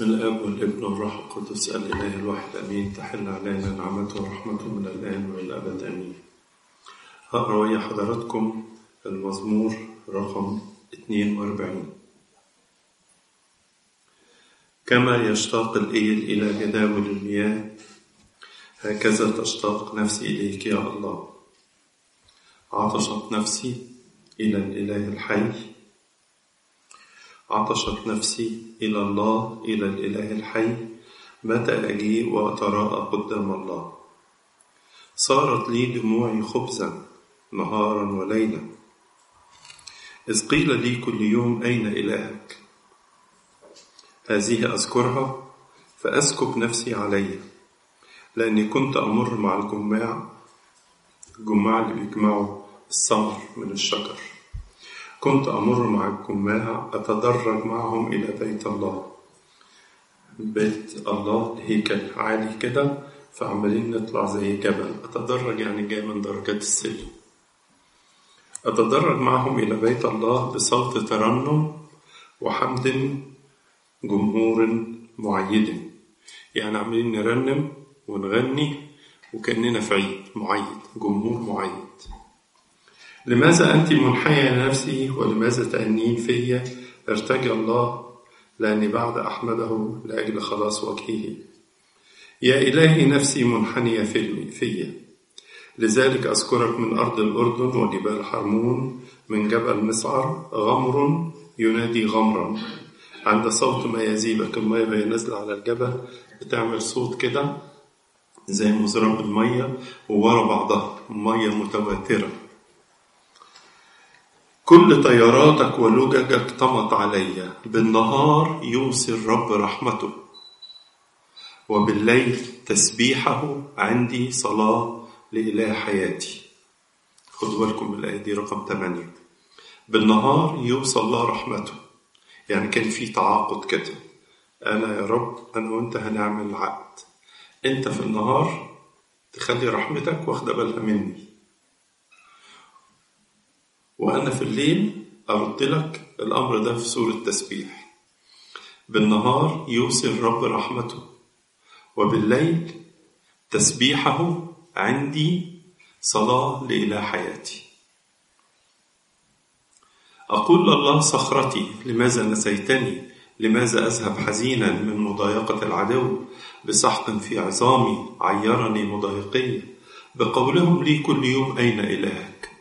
بسم الاب والابن والروح القدس الاله الواحد امين تحل علينا نعمته ورحمته من الان والى الابد امين هقرا ويا حضراتكم المزمور رقم 42 كما يشتاق الايل الى جداول المياه هكذا تشتاق نفسي اليك يا الله عطشت نفسي الى الاله الحي عطشت نفسي إلى الله إلى الإله الحي متى أجيء وأتراءى قدام الله صارت لي دموعي خبزا نهارا وليلا إذ قيل لي كل يوم أين إلهك هذه أذكرها فأسكب نفسي علي لأني كنت أمر مع الجماع الجماع اللي بيجمعوا الثمر من الشجر كنت أمر مع الجماع أتدرج معهم إلى بيت الله بيت الله هيكل عالي كده فعمالين نطلع زي جبل أتدرج يعني جاي من درجات السلم أتدرج معهم إلى بيت الله بصوت ترنم وحمد جمهور معيد يعني عاملين نرنم ونغني وكأننا في عيد معيد جمهور معيد لماذا أنت منحية نفسي ولماذا تأنين في ارتجى الله لأني بعد أحمده لأجل خلاص وجهه يا إلهي نفسي منحنية في لذلك أذكرك من أرض الأردن وجبال حرمون من جبل مسعر غمر ينادي غمرا عند صوت ما يزيبك المية وهي نازلة على الجبل بتعمل صوت كده زي مزرعة المية وورا بعضها مية متواترة كل طياراتك ولججك طمت علي بالنهار يوصي الرب رحمته وبالليل تسبيحه عندي صلاة لإله حياتي خدوا بالكم من الآية دي رقم 8 بالنهار يوصى الله رحمته يعني كان في تعاقد كده أنا يا رب أنا وأنت هنعمل عقد أنت في النهار تخلي رحمتك واخدة بالها مني وأنا في الليل أرد لك الأمر ده في سورة تسبيح بالنهار يوصي الرب رحمته وبالليل تسبيحه عندي صلاة لإله حياتي أقول لله صخرتي لماذا نسيتني لماذا أذهب حزينا من مضايقة العدو بسحق في عظامي عيرني مضايقي بقولهم لي كل يوم أين إلهك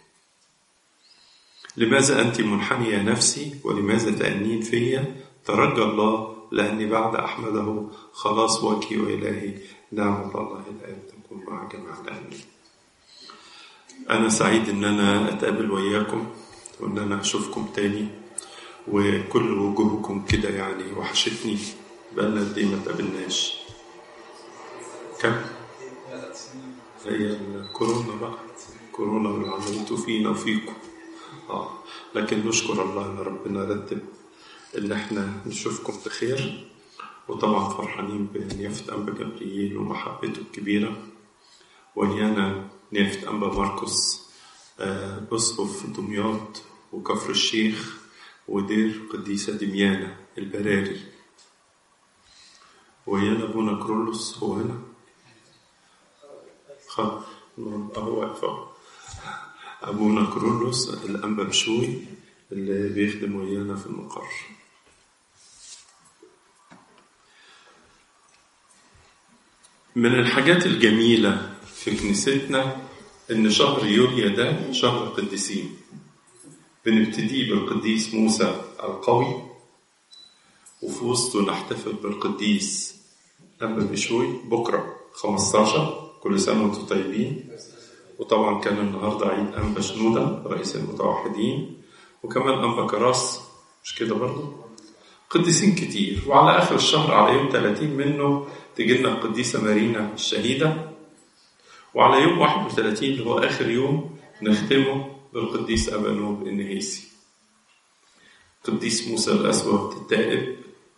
لماذا أنت منحنية نفسي ولماذا تأنين في ترجى الله لأني بعد أحمده خلاص وجهي وإلهي نعمة الله الآن تكون مع جميع الآمين أنا سعيد إن أنا أتقابل وياكم وإن أنا أشوفكم تاني وكل وجوهكم كده يعني وحشتني بقالنا قد إيه ما تقابلناش كم؟ هي الكورونا بقى كورونا اللي عملته فينا وفيكم آه. لكن نشكر الله ان ربنا رتب ان احنا نشوفكم بخير وطبعا فرحانين بنيافة أنبا جبريل ومحبته الكبيرة ويانا نيافة أنبا ماركوس آه أسقف دمياط وكفر الشيخ ودير قديسة دميانة البراري ويانا أبونا كرولوس هو هنا خلاص هو واقف أبونا كرولوس الأنبا بشوي اللي بيخدم ويانا في المقر من الحاجات الجميلة في كنيستنا إن شهر يوليا ده شهر قديسين بنبتدي بالقديس موسى القوي وفي وسطه نحتفل بالقديس أنبا بشوي بكرة 15 كل سنة وانتم طيبين وطبعا كان النهارده عيد أنبا شنودة رئيس المتوحدين وكمان أنبا كراس مش كده برضه قديسين كتير وعلى آخر الشهر على يوم 30 منه تجي لنا القديسة مارينا الشهيدة وعلى يوم 31 اللي هو آخر يوم نختمه بالقديس أبانوب النهيسي قديس موسى الأسود التائب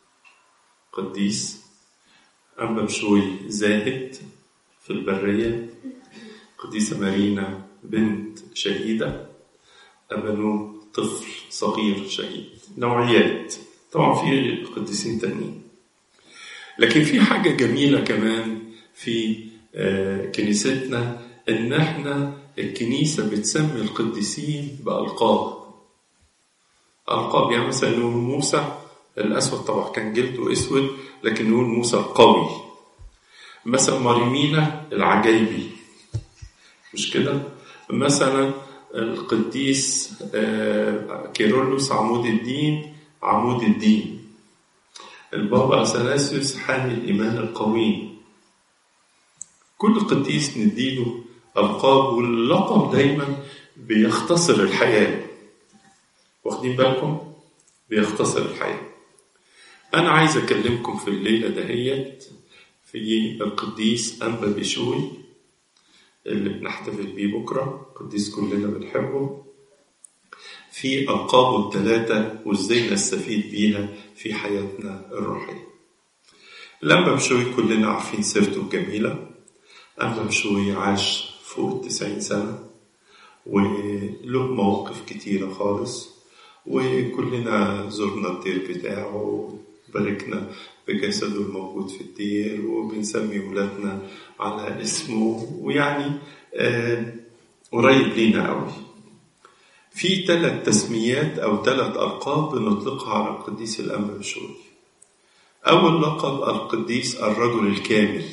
قديس أنبا بشوي زاهد في البرية قديسة مارينا بنت شهيدة أبنو طفل صغير شهيد نوعيات طبعا في قديسين تانيين لكن في حاجة جميلة كمان في آه، كنيستنا إن إحنا الكنيسة بتسمي القديسين بألقاب ألقاب يعني مثلا نقول موسى الأسود طبعا كان جلده أسود لكن نقول موسى القوي مثلا مريمينا العجيبي مش كده مثلا القديس آه، كيرلس عمود الدين عمود الدين البابا أثناسيوس حامي الإيمان القويم كل قديس نديله ألقاب واللقب دايما بيختصر الحياة واخدين بالكم بيختصر الحياة أنا عايز أكلمكم في الليلة دهيت في القديس أنبا بشوي اللي بنحتفل بيه بكرة قديس كلنا بنحبه في ألقابه الثلاثة وإزاي نستفيد بيها في حياتنا الروحية الأنبا بشوي كلنا عارفين سيرته الجميلة أنبا بشوي عاش فوق التسعين سنة وله مواقف كتيرة خالص وكلنا زرنا الدير بتاعه باركنا بجسده الموجود في الدير وبنسمي ولادنا على اسمه ويعني آه قريب لينا قوي في ثلاث تسميات أو ثلاث ألقاب بنطلقها على القديس الأنبا بشوي أول لقب القديس الرجل الكامل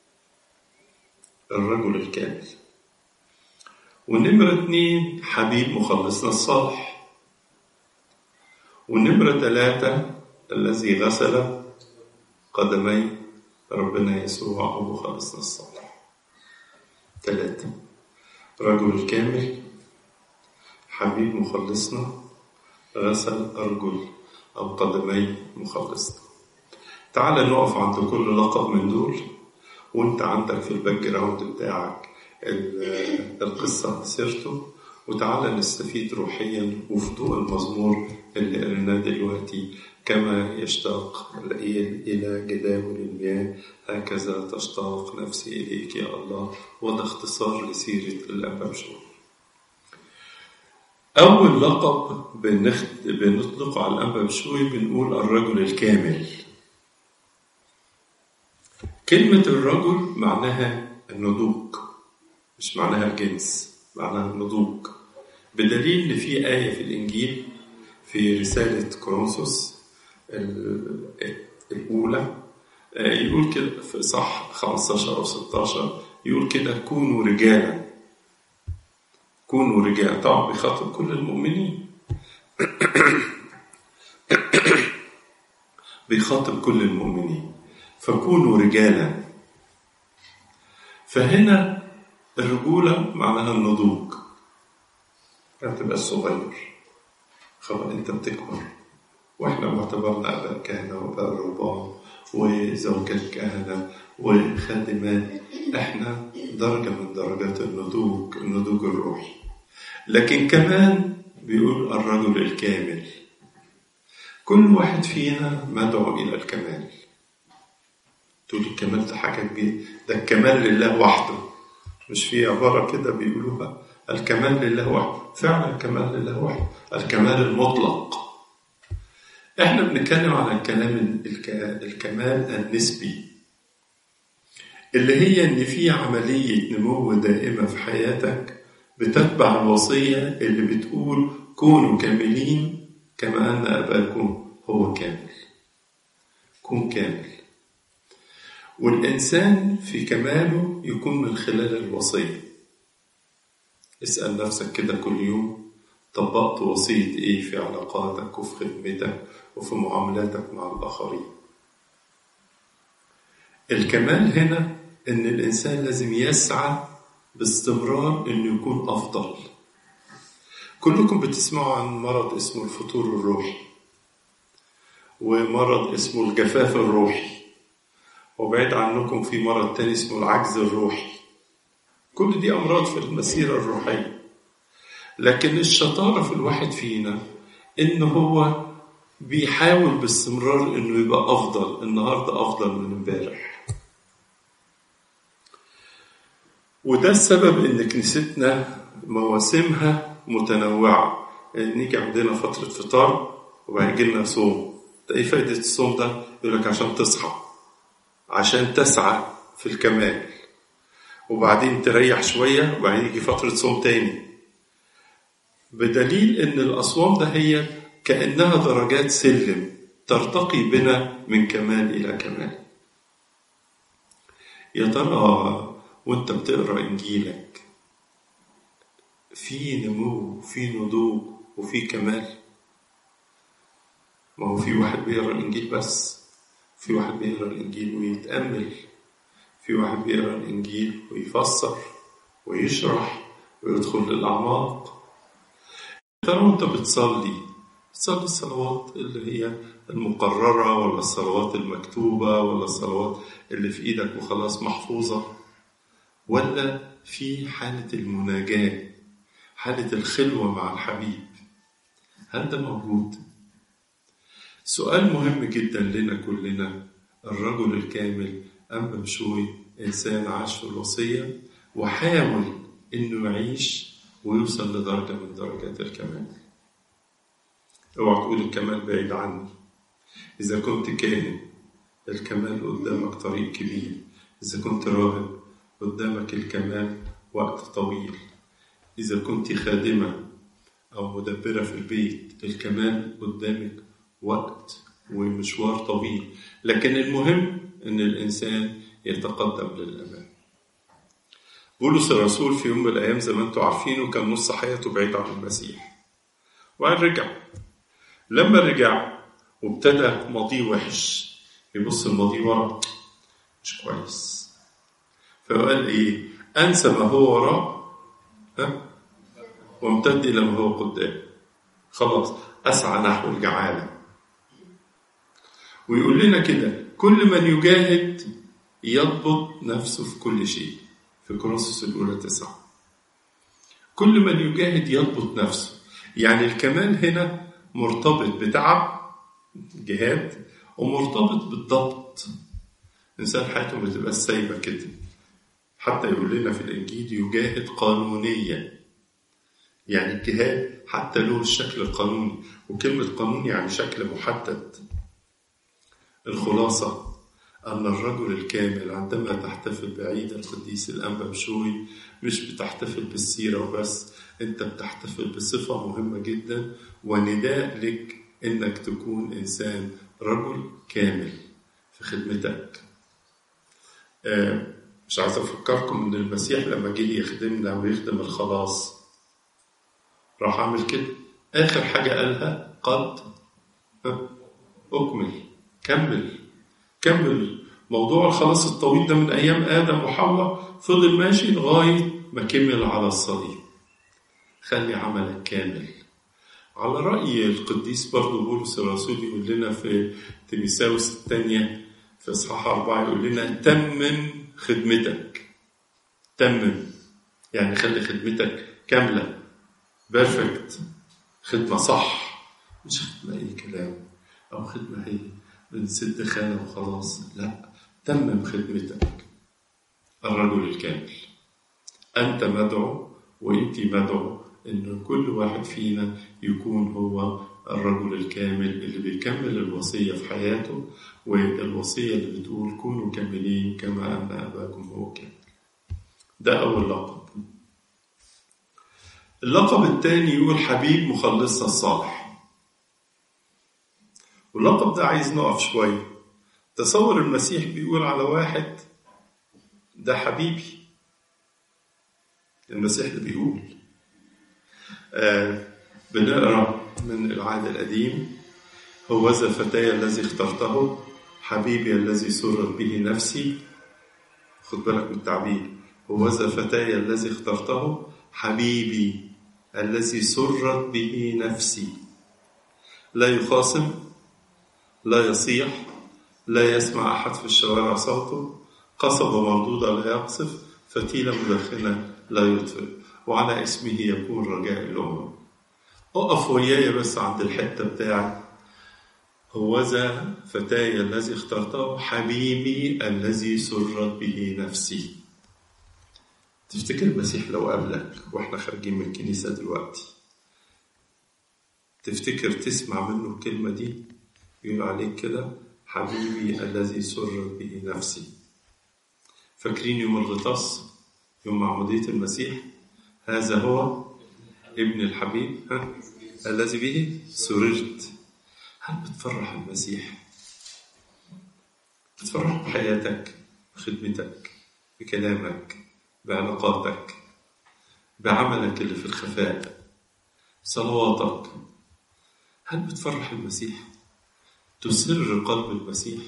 الرجل الكامل ونمرة اتنين حبيب مخلصنا الصالح ونمرة ثلاثة الذي غسل قدمي ربنا يسوع ومخلصنا الصالح ثلاثة رجل الكامل حبيب مخلصنا غسل أرجل أو قدمي مخلصنا تعال نقف عند كل لقب من دول وانت عندك في الباك جراوند بتاعك القصة سيرته وتعالى نستفيد روحيا وفي ضوء المزمور اللي قريناه دلوقتي كما يشتاق الإيل إلى جداول المياه هكذا تشتاق نفسي إليك يا الله وده اختصار لسيرة الأنبا بشوي أول لقب بنخت... بنطلقه على الأنبا بشوي بنقول الرجل الكامل كلمة الرجل معناها النضوج مش معناها الجنس معناها النضوج بدليل إن في آية في الإنجيل في رسالة كورنثوس الأولى يقول كده في صح 15 أو 16 يقول كده كونوا رجالا كونوا رجالا طبعا بيخاطب كل المؤمنين بيخاطب كل المؤمنين فكونوا رجالا فهنا الرجولة معناها النضوج ما تبقى صغير خلاص انت بتكبر واحنا معتبرنا اباء كهنه واباء رهبان وزوجات كهنه وخادمات احنا درجه من درجات النضوج النضوج الروحي لكن كمان بيقول الرجل الكامل كل واحد فينا مدعو الى الكمال تقول الكمال ده حاجه كبيره ده الكمال لله وحده مش في عباره كده بيقولوها الكمال لله وحده فعلا الكمال لله وحده الكمال المطلق احنا بنتكلم على الكلام الكمال النسبي اللي هي ان في عمليه نمو دائمه في حياتك بتتبع الوصيه اللي بتقول كونوا كاملين كما ان اباكم هو كامل كون كامل والانسان في كماله يكون من خلال الوصيه اسال نفسك كده كل يوم طبقت وصيه ايه في علاقاتك وفي خدمتك وفي معاملاتك مع الآخرين الكمال هنا إن الإنسان لازم يسعى باستمرار إنه يكون أفضل كلكم بتسمعوا عن مرض اسمه الفتور الروحي ومرض اسمه الجفاف الروحي وبعيد عنكم في مرض تاني اسمه العجز الروحي كل دي أمراض في المسيرة الروحية لكن الشطارة في الواحد فينا إن هو بيحاول باستمرار انه يبقى افضل النهارده افضل من امبارح وده السبب ان كنيستنا مواسمها متنوعه نيجي عندنا فتره فطار وبعدين يجي لنا صوم ده ايه فايده الصوم ده يقول لك عشان تصحى عشان تسعى في الكمال وبعدين تريح شوية وبعدين يجي فترة صوم تاني بدليل ان الأصوام ده هي كأنها درجات سلم ترتقي بنا من كمال إلى كمال يا ترى وانت بتقرا انجيلك في نمو في نضوج وفي كمال ما هو في واحد بيقرا الانجيل بس في واحد بيقرا الانجيل ويتامل في واحد بيقرا الانجيل ويفسر ويشرح ويدخل للاعماق ترى وانت بتصلي بتصلي الصلوات اللي هي المقررة ولا الصلوات المكتوبة ولا الصلوات اللي في ايدك وخلاص محفوظة ولا في حالة المناجاة حالة الخلوة مع الحبيب هل ده موجود؟ سؤال مهم جدا لنا كلنا الرجل الكامل أم بمشوي إنسان عاش في الوصية وحاول إنه يعيش ويوصل لدرجة من درجات الكمال اوعى تقول الكمال بعيد عني إذا كنت كاهن الكمال قدامك طريق كبير إذا كنت راهب قدامك الكمال وقت طويل إذا كنت خادمة أو مدبرة في البيت الكمال قدامك وقت ومشوار طويل لكن المهم أن الإنسان يتقدم للأمام بولس الرسول في يوم من الأيام زي ما أنتم عارفينه كان نص حياته بعيد عن المسيح وقال رجع لما رجع وابتدى ماضيه وحش يبص الماضي ورا مش كويس فقال ايه انسى ما هو وراء ها وامتد الى ما هو قدام خلاص اسعى نحو الجعاله ويقول لنا كده كل من يجاهد يضبط نفسه في كل شيء في كورنثوس الاولى تسعه كل من يجاهد يضبط نفسه يعني الكمال هنا مرتبط بتعب جهاد ومرتبط بالضبط إنسان حياته ما تبقاش سايبة كده حتى يقول لنا في الإنجيل يجاهد قانونيا يعني الجهاد حتى له الشكل القانوني وكلمة قانون يعني شكل محدد الخلاصة أن الرجل الكامل عندما تحتفل بعيد القديس الأنبا بشوي مش بتحتفل بالسيرة وبس أنت بتحتفل بصفة مهمة جدا ونداء لك إنك تكون إنسان رجل كامل في خدمتك آه مش عايز أفكركم إن المسيح لما جه يخدمنا ويخدم الخلاص راح عامل كده آخر حاجة قالها قد أكمل كمل كمل موضوع الخلاص الطويل ده من أيام آدم وحواء فضل ماشي لغاية ما كمل على الصليب خلي عملك كامل على رأي القديس برضو بولس الرسول يقول لنا في تيميساوس الثانية في إصحاح أربعة يقول لنا تمم خدمتك تمم يعني خلي خدمتك كاملة بيرفكت خدمة صح مش خدمة أي كلام أو خدمة هي بنسد خانة وخلاص لا تمم خدمتك الرجل الكامل أنت مدعو وأنت مدعو إن كل واحد فينا يكون هو الرجل الكامل اللي بيكمل الوصية في حياته والوصية اللي بتقول كونوا كاملين كما أن أباكم هو كامل ده أول لقب اللقب الثاني يقول حبيب مخلصنا الصالح واللقب ده عايز نقف شوية تصور المسيح بيقول على واحد ده حبيبي المسيح اللي بيقول آه بنقرا من العهد القديم هوذا فتاي الذي اخترته حبيبي الذي سرت به نفسي خد بالك من التعبير هوذا فتاي الذي اخترته حبيبي الذي سرت به نفسي لا يخاصم لا يصيح لا يسمع أحد في الشوارع صوته قصبة مردودة لا يقصف فتيلة مدخنة لا يطفئ وعلى اسمه يكون رجاء الأمم أقف وياي بس عند الحتة بتاعت هوذا فتاي الذي اخترته حبيبي الذي سرت به نفسي تفتكر المسيح لو قابلك واحنا خارجين من الكنيسة دلوقتي تفتكر تسمع منه الكلمة دي يقول عليك كده حبيبي الذي سرت به نفسي فاكرين يوم الغطاس يوم معمودية المسيح هذا هو ابن الحبيب ها؟ الذي به سررت هل بتفرح المسيح بتفرح بحياتك بخدمتك بكلامك بعلاقاتك بعملك اللي في الخفاء صلواتك هل بتفرح المسيح تسر قلب المسيح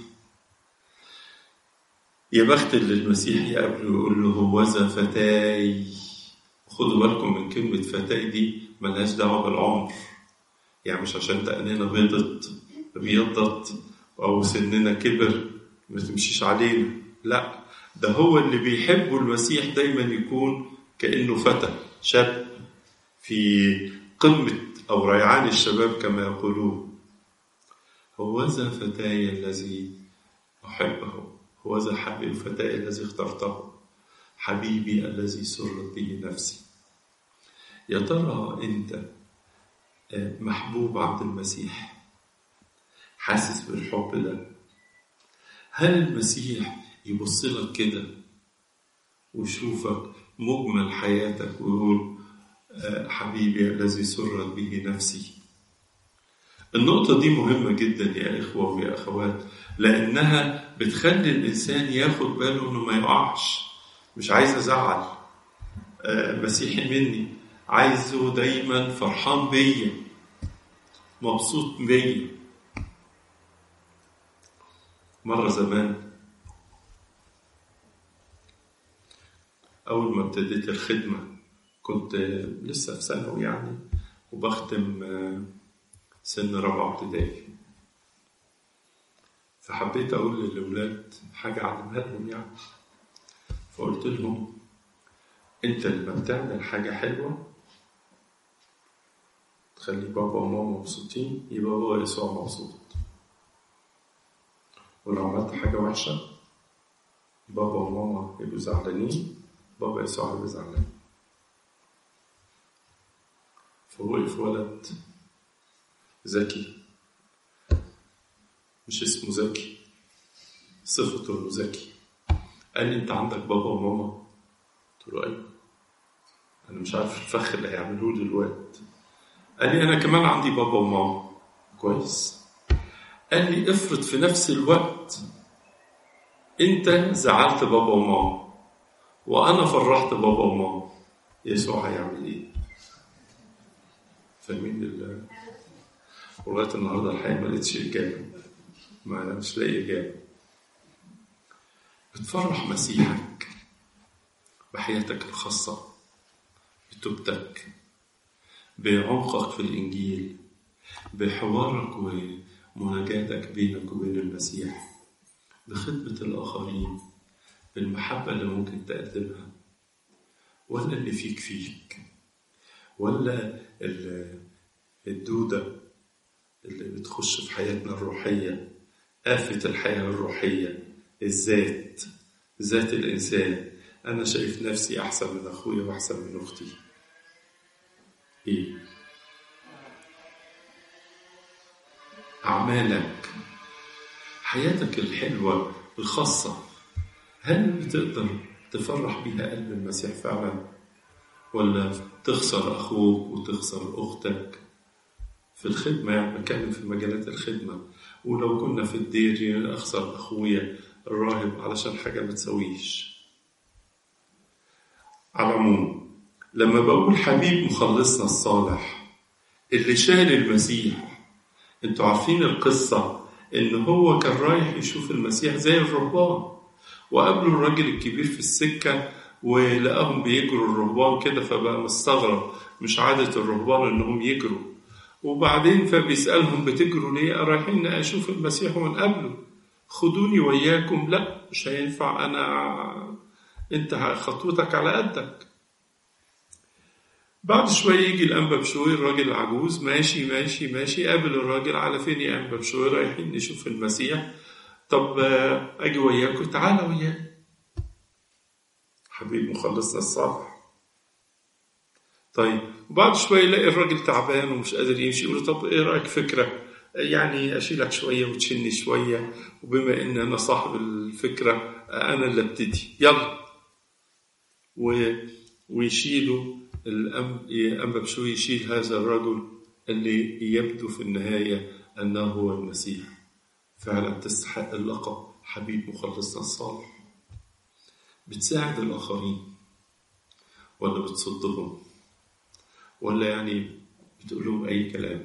يا بخت اللي المسيح يقابله ويقول له هوذا فتاي خدوا بالكم من كلمة فتاي دي ملهاش دعوة بالعمر يعني مش عشان دقننا بيضت بيضت أو سننا كبر ما تمشيش علينا لا ده هو اللي بيحبه المسيح دايما يكون كأنه فتى شاب في قمة أو ريعان الشباب كما يقولون هوذا فتاي الذي أحبه هوذا حبيب فتاي الذي اخترته حبيبي الذي سرت به نفسي يا ترى أنت محبوب عند المسيح حاسس بالحب ده هل المسيح يبص لك كده ويشوفك مجمل حياتك ويقول حبيبي الذي سرت به نفسي النقطة دي مهمة جدا يا إخوة ويا أخوات لأنها بتخلي الإنسان ياخد باله إنه ما يقعش مش عايز أزعل مسيحي مني عايزه دايما فرحان بيا مبسوط بيا مرة زمان أول ما ابتديت الخدمة كنت لسه في ثانوي يعني وبختم سن رابعة ابتدائي فحبيت أقول للأولاد حاجة أعلمها لهم يعني فقلت لهم أنت لما بتعمل حاجة حلوة تخلي بابا وماما مبسوطين يبقى هو يسوع مبسوط ولو عملت حاجة وحشة بابا وماما يبقوا زعلانين بابا يسوع يبقى زعلان فوقف ولد ذكي مش اسمه ذكي صفته انه ذكي قال لي انت عندك بابا وماما قلت له ايوه انا مش عارف الفخ اللي هيعملوه لي الواد قال لي انا كمان عندي بابا وماما كويس قال لي افرض في نفس الوقت انت زعلت بابا وماما وانا فرحت بابا وماما يسوع هيعمل ايه فاهمين ال ولغايه النهارده الحقيقه ما لقيتش اجابه ما انا مش لاقي اجابه بتفرح مسيحك بحياتك الخاصه بتوبتك بعمقك في الانجيل بحوارك ومناجاتك بينك وبين المسيح بخدمه الاخرين بالمحبه اللي ممكن تقدمها ولا اللي فيك فيك ولا الدودة اللي بتخش في حياتنا الروحية آفة الحياة الروحية الذات ذات الإنسان أنا شايف نفسي أحسن من أخويا وأحسن من أختي إيه أعمالك حياتك الحلوة الخاصة هل بتقدر تفرح بيها قلب المسيح فعلا ولا تخسر أخوك وتخسر أختك في الخدمة يعني بتكلم في مجالات الخدمة ولو كنا في الدير يعني أخسر أخويا الراهب علشان حاجة ما تسويش على العموم لما بقول حبيب مخلصنا الصالح اللي شال المسيح انتوا عارفين القصة ان هو كان رايح يشوف المسيح زي الرهبان وقابله الراجل الكبير في السكة ولقاهم بيجروا الرهبان كده فبقى مستغرب مش عادة الرهبان انهم يجروا وبعدين فبيسألهم بتجروا ليه رايحين اشوف المسيح ونقابله خدوني وياكم لا مش هينفع انا انت خطوتك على قدك بعد شوية يجي الأنبا بشوي الراجل العجوز ماشي ماشي ماشي قابل الراجل على فين يا أنبا بشوي رايحين نشوف المسيح طب أجي وياكم تعالى ويانا حبيب مخلصنا الصالح طيب وبعد شوية يلاقي الراجل تعبان ومش قادر يمشي يقول له طب إيه رأيك فكرة يعني اشيلك شويه وتشيلني شويه وبما ان انا صاحب الفكره انا اللي ابتدي يلا و... ويشيلوا الأنبا بشوي يشيل هذا الرجل اللي يبدو في النهاية أنه هو المسيح فعلا تستحق اللقب حبيب مخلصنا الصالح بتساعد الآخرين ولا بتصدهم ولا يعني بتقول لهم أي كلام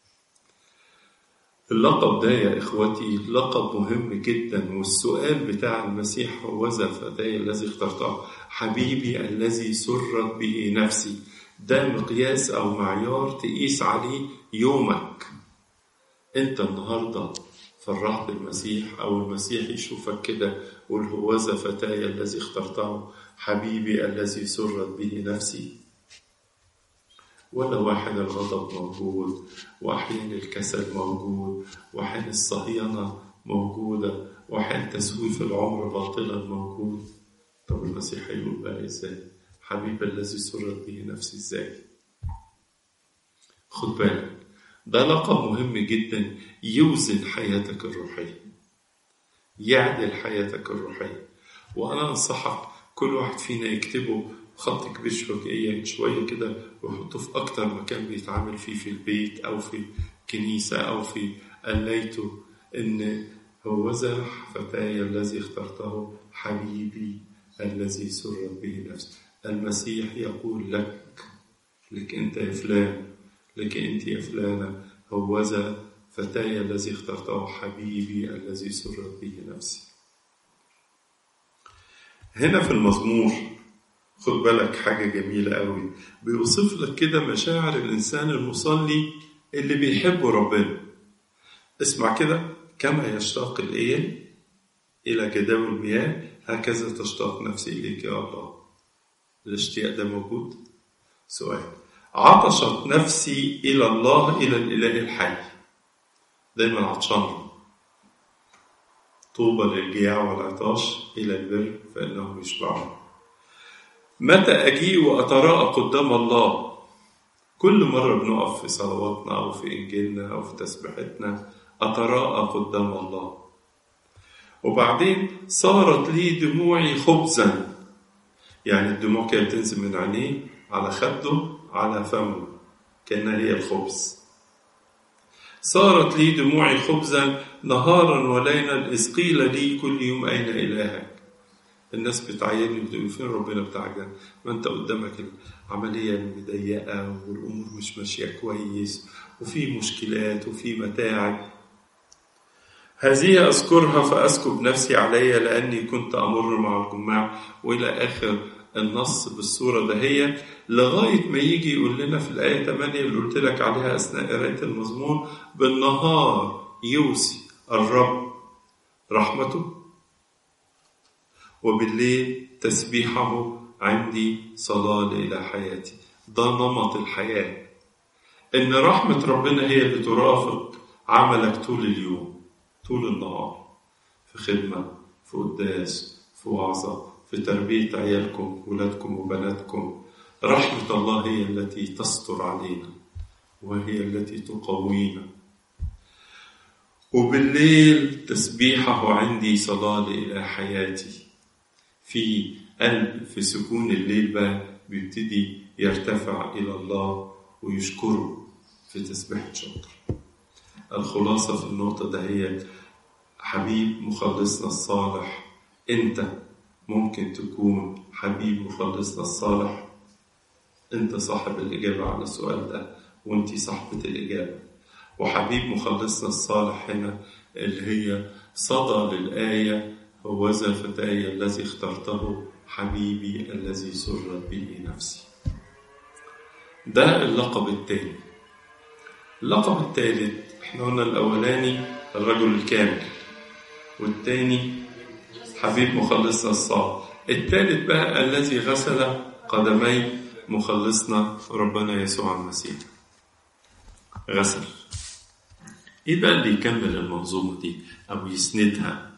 اللقب ده يا إخوتي لقب مهم جدا والسؤال بتاع المسيح هو ذا فتاي الذي اخترته حبيبي الذي سرت به نفسي ده مقياس أو معيار تقيس عليه يومك أنت النهاردة فرحت المسيح أو المسيح يشوفك كده قول هو ذا فتاي الذي اخترته حبيبي الذي سرت به نفسي ولا واحد الغضب موجود وأحيان الكسل موجود وأحيان الصهينة موجودة وأحيان تسويف العمر باطلا موجود طب المسيح هيقول بقى إزاي حبيب الذي سرت به نفسي إزاي خد بالك ده لقب مهم جدا يوزن حياتك الروحية يعدل حياتك الروحية وأنا أنصحك كل واحد فينا يكتبه خط كبير شوية شوية كده ويحطه في أكتر مكان بيتعامل فيه في البيت أو في كنيسة أو في قليته إن هوذا فتاي الذي اخترته حبيبي الذي سرت به نفسي المسيح يقول لك لك أنت يا فلان لك أنت يا فلانة هوذا فتاي الذي اخترته حبيبي الذي سرت به نفسي هنا في المزمور خد بالك حاجة جميلة قوي بيوصف لك كده مشاعر الإنسان المصلي اللي بيحب ربنا اسمع كده كما يشتاق الإيه إلى جداول المياه هكذا تشتاق نفسي إليك يا الله الاشتياق ده موجود سؤال عطشت نفسي إلى الله إلى الإله الحي دايما عطشان طوبى للجياع والعطاش إلى البر فإنهم يشبعون متى أجيء وأتراءى قدام الله كل مرة بنقف في صلواتنا أو في إنجيلنا أو في تسبيحتنا أتراءى قدام الله وبعدين صارت لي دموعي خبزا يعني الدموع كانت بتنزل من عينيه على خده على فمه كأنها هي الخبز صارت لي دموعي خبزا نهارا وليلا إذ قيل لي كل يوم أين إلهك الناس بتعيني وتقول فين ربنا بتاعك ده ما انت قدامك العملية مضيقة والأمور مش ماشية كويس وفي مشكلات وفي متاعب هذه أذكرها فأسكب نفسي علي لأني كنت أمر مع الجماع وإلى آخر النص بالصورة دهية لغاية ما يجي يقول لنا في الآية 8 اللي قلت لك عليها أثناء قراية المزمور بالنهار يوصي الرب رحمته وبالليل تسبيحه عندي صلاة إلى حياتي ده نمط الحياة إن رحمة ربنا هي اللي ترافق عملك طول اليوم طول النهار في خدمة في قداس في وعظة في تربية عيالكم ولادكم وبناتكم رحمة الله هي التي تستر علينا وهي التي تقوينا وبالليل تسبيحه عندي صلاة إلى حياتي في قلب في سكون الليل بقى بيبتدي يرتفع إلى الله ويشكره في تسبيحة شكر الخلاصة في النقطة ده هي حبيب مخلصنا الصالح أنت ممكن تكون حبيب مخلصنا الصالح أنت صاحب الإجابة على السؤال ده وأنت صاحبة الإجابة وحبيب مخلصنا الصالح هنا اللي هي صدى للآية هوذا فتاي الذي اخترته حبيبي الذي سرت به نفسي ده اللقب الثاني اللقب الثالث احنا قلنا الاولاني الرجل الكامل والثاني حبيب مخلصنا الصالح الثالث بقى الذي غسل قدمي مخلصنا ربنا يسوع المسيح غسل ايه بقى اللي يكمل المنظومه دي او يسندها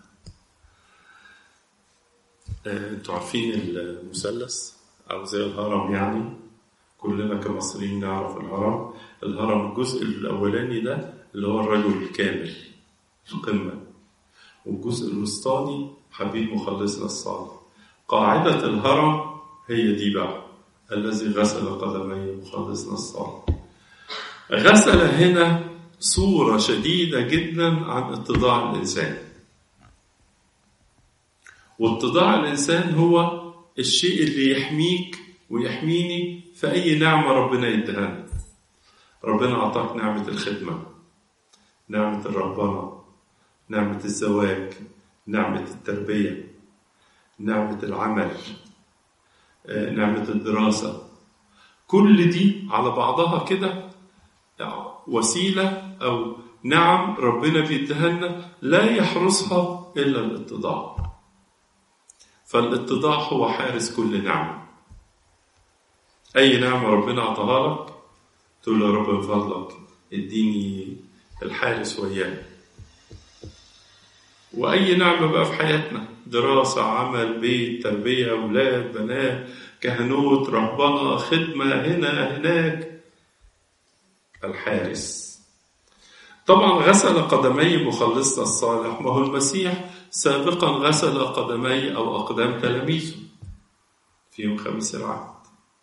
انتوا عارفين المثلث او زي الهرم يعني كلنا كمصريين نعرف الهرم الهرم الجزء الأولاني ده اللي هو الرجل الكامل القمة والجزء الوسطاني حبيب مخلصنا الصالح قاعدة الهرم هي دي بقى الذي غسل قدمي مخلصنا الصالح غسل هنا صورة شديدة جدا عن اتضاع الإنسان واتضاع الإنسان هو الشيء اللي يحميك ويحميني في أي نعمة ربنا يدهنا ربنا أعطاك نعمة الخدمة نعمة الرهبنة نعمة الزواج نعمة التربية نعمة العمل نعمة الدراسة كل دي على بعضها كده وسيلة أو نعم ربنا بيديها لنا لا يحرسها إلا الاتضاع فالاتضاع هو حارس كل نعمة أي نعمة ربنا أعطاها لك تقول له يا رب من فضلك اديني الحارس وياك وأي نعمة بقى في حياتنا دراسة عمل بيت تربية أولاد بنات كهنوت رهبنة خدمة هنا هناك الحارس طبعا غسل قدمي مخلصنا الصالح ما هو المسيح سابقا غسل قدمي أو أقدام تلاميذه في يوم خميس العهد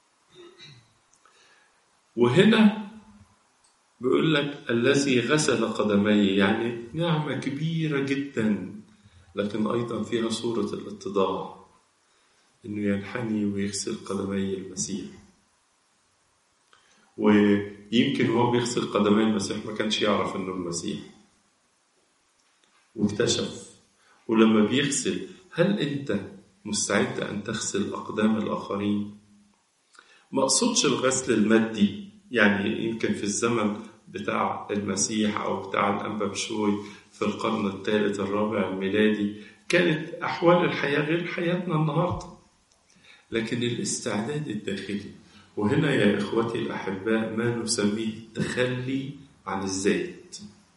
وهنا بيقول لك الذي غسل قدمي يعني نعمة كبيرة جدا لكن أيضا فيها صورة الاتضاع إنه ينحني ويغسل قدمي المسيح ويمكن هو بيغسل قدمي المسيح ما كانش يعرف إنه المسيح واكتشف ولما بيغسل هل أنت مستعد أن تغسل أقدام الآخرين؟ ما أقصدش الغسل المادي يعني يمكن في الزمن بتاع المسيح أو بتاع الأنبا بشوي في القرن الثالث الرابع الميلادي كانت أحوال الحياة غير حياتنا النهاردة لكن الاستعداد الداخلي وهنا يا إخوتي الأحباء ما نسميه التخلي عن الذات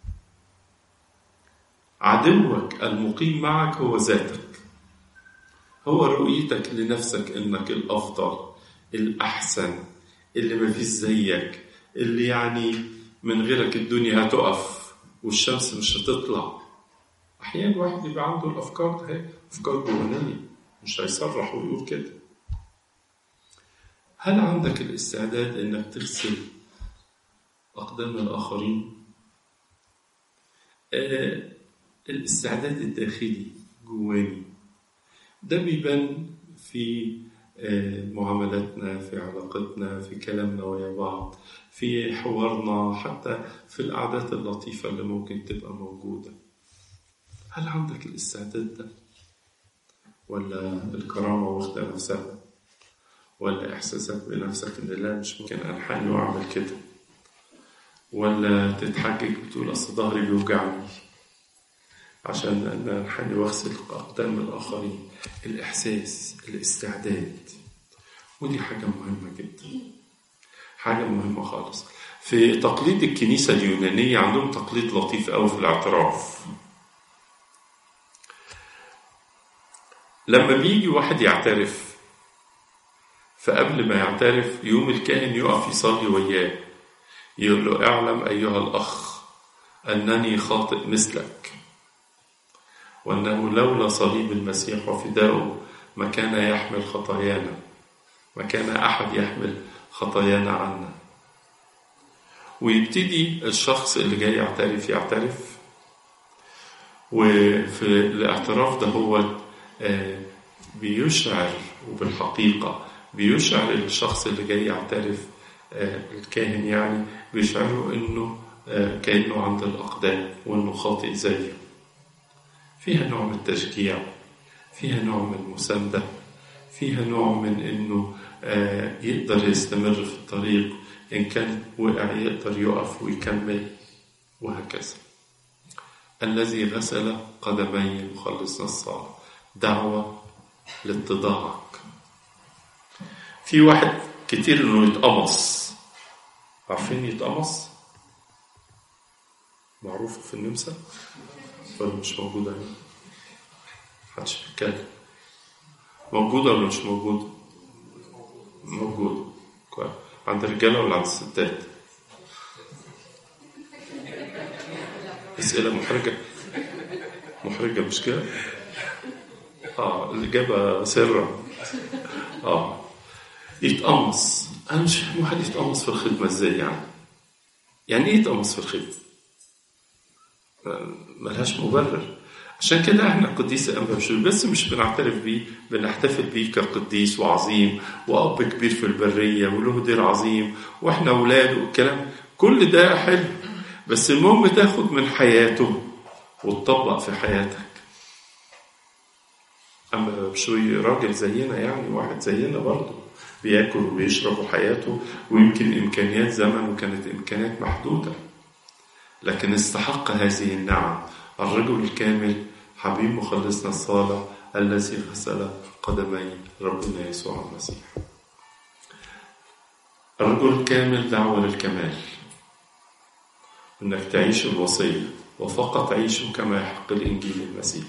عدوك المقيم معك هو ذاتك هو رؤيتك لنفسك انك الافضل الاحسن اللي ما فيش زيك اللي يعني من غيرك الدنيا هتقف والشمس مش هتطلع احيانا واحد يبقى عنده الافكار ده افكار جوانيه مش هيصرح ويقول كده هل عندك الاستعداد انك تغسل اقدام الاخرين آه الاستعداد الداخلي جواني ده بيبان في معاملاتنا في علاقتنا في كلامنا ويا بعض في حوارنا حتى في القعدات اللطيفة اللي ممكن تبقى موجودة هل عندك الاستعداد ده ولا الكرامة واخدة نفسها ولا إحساسك بنفسك إن لا مش ممكن أنحني وأعمل كده ولا تتحجج بتقول أصل ظهري بيوجعني عشان أنا أنحني وأغسل أقدام الآخرين الإحساس الاستعداد ودي حاجة مهمة جدا حاجة مهمة خالص في تقليد الكنيسة اليونانية عندهم تقليد لطيف أوي في الاعتراف لما بيجي واحد يعترف فقبل ما يعترف يوم الكاهن يقف يصلي وياه يقول له اعلم أيها الأخ أنني خاطئ مثلك وأنه لولا صليب المسيح وفداؤه ما كان يحمل خطايانا ما كان أحد يحمل خطايانا عنا ويبتدي الشخص اللي جاي يعترف يعترف وفي الاعتراف ده هو بيشعر وبالحقيقة بيشعر الشخص اللي جاي يعترف الكاهن يعني بيشعره انه كأنه عند الأقدام وانه خاطئ زيه فيها نوع من التشجيع فيها نوع من المساندة فيها نوع من انه يقدر يستمر في الطريق ان كان وقع يقدر يقف ويكمل وهكذا الذي غسل قدمي مخلصنا الصالح دعوة لاتضاعك في واحد كتير انه يتقمص عارفين يتقمص معروف في النمسا ولا مش موجودة هنا محدش بيتكلم موجودة ولا مش موجودة موجودة كويس عند الرجالة ولا عند الستات؟ أسئلة محرجة محرجة مش كده؟ اه الإجابة سرة اه يتقمص أنا مش فاهم واحد يتقمص في الخدمة إزاي يعني؟ يعني إيه يتقمص في الخدمة؟ ملهاش مبرر عشان كده احنا قديس انبا بشوي بس مش بنعترف بيه بنحتفل بيه كقديس وعظيم واب كبير في البريه وله دير عظيم واحنا اولاد والكلام كل ده حلو بس المهم تاخد من حياته وتطبق في حياتك اما بشوي راجل زينا يعني واحد زينا برضه بياكل وبيشرب وحياته ويمكن امكانيات زمنه كانت امكانيات محدوده لكن استحق هذه النعم الرجل الكامل حبيب مخلصنا الصالح الذي غسل قدمي ربنا يسوع المسيح الرجل الكامل دعوة للكمال انك تعيش الوصية وفقط عيشه كما يحق الانجيل المسيح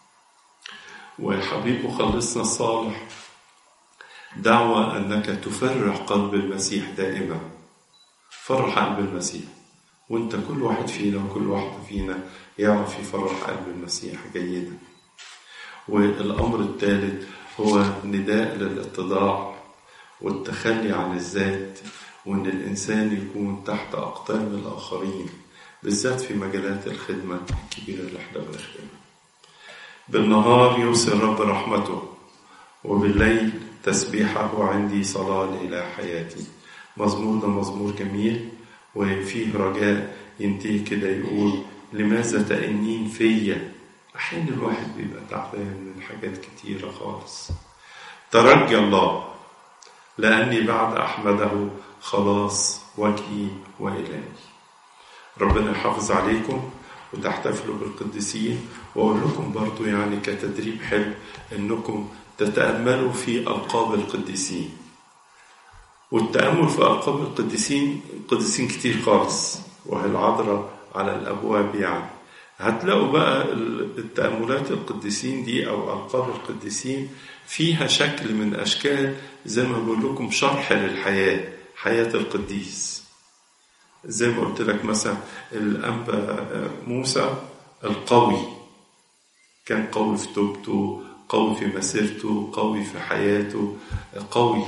وحبيب مخلصنا الصالح دعوة انك تفرح قلب المسيح دائما فرح قلب المسيح وانت كل واحد فينا وكل واحدة فينا يعرف يفرح قلب المسيح جيدا والأمر الثالث هو نداء للاتضاع والتخلي عن الذات وأن الإنسان يكون تحت أقدام الآخرين بالذات في مجالات الخدمة الكبيرة اللي احنا بنخدمها بالنهار يوصي الرب رحمته وبالليل تسبيحه عندي صلاة إلى حياتي مزمور ده مزمور جميل وفيه رجاء ينتهي كده يقول لماذا تأنين فيا أحيانا الواحد بيبقى تعبان من حاجات كتيرة خالص ترجى الله لأني بعد أحمده خلاص وجهي وإلهي ربنا يحافظ عليكم وتحتفلوا بالقديسين وأقول لكم برضو يعني كتدريب حلو إنكم تتأملوا في ألقاب القديسين والتأمل في ألقاب القديسين قديسين كتير خالص وهي العذراء على الأبواب يعني هتلاقوا بقى التأملات القديسين دي أو ألقاب القديسين فيها شكل من أشكال زي ما بقول لكم شرح للحياة حياة القديس زي ما قلت لك مثلا الأنبا موسى القوي كان قوي في توبته قوي في مسيرته قوي في حياته قوي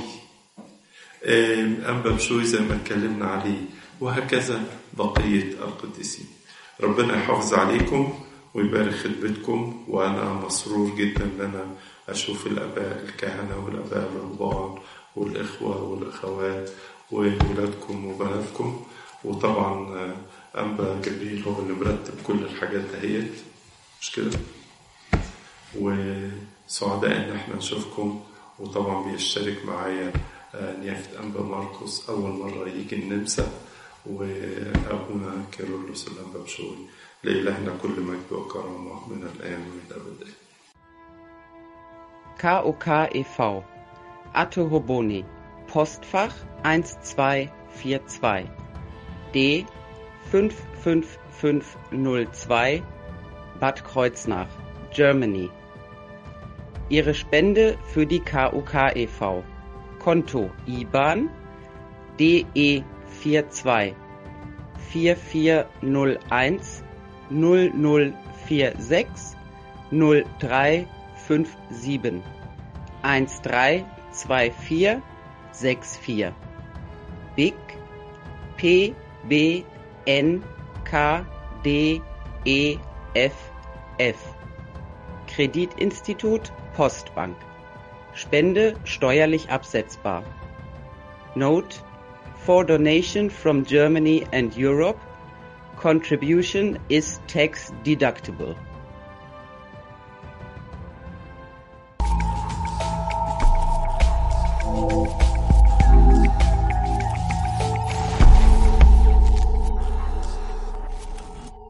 أنبا بشوي زي ما اتكلمنا عليه وهكذا بقية القديسين ربنا يحافظ عليكم ويبارك خدمتكم وأنا مسرور جدا أن أنا أشوف الآباء الكهنة والآباء الرهبان والإخوة والأخوات وولادكم وبناتكم وطبعا أنبا جبريل هو اللي مرتب كل الحاجات دهيت مش كده وسعداء إن احنا نشوفكم وطبعا بيشترك معايا نيافة أنبا ماركوس أول مرة يجي النمسا وأبونا كيرلس الأنبا بشوي لإلهنا كل مجد وكرامة من الآن وإلى الأبد KOK e.V. Atto Hoboni Postfach 1242 D 55502 Bad Kreuznach Germany Ihre Spende für die KOK e.V. Konto IBAN DE 42 4401 0046 0357 132464 BIC P B N K D E F F Kreditinstitut Postbank Spende steuerlich absetzbar. Note For donation from Germany and Europe, contribution is tax deductible.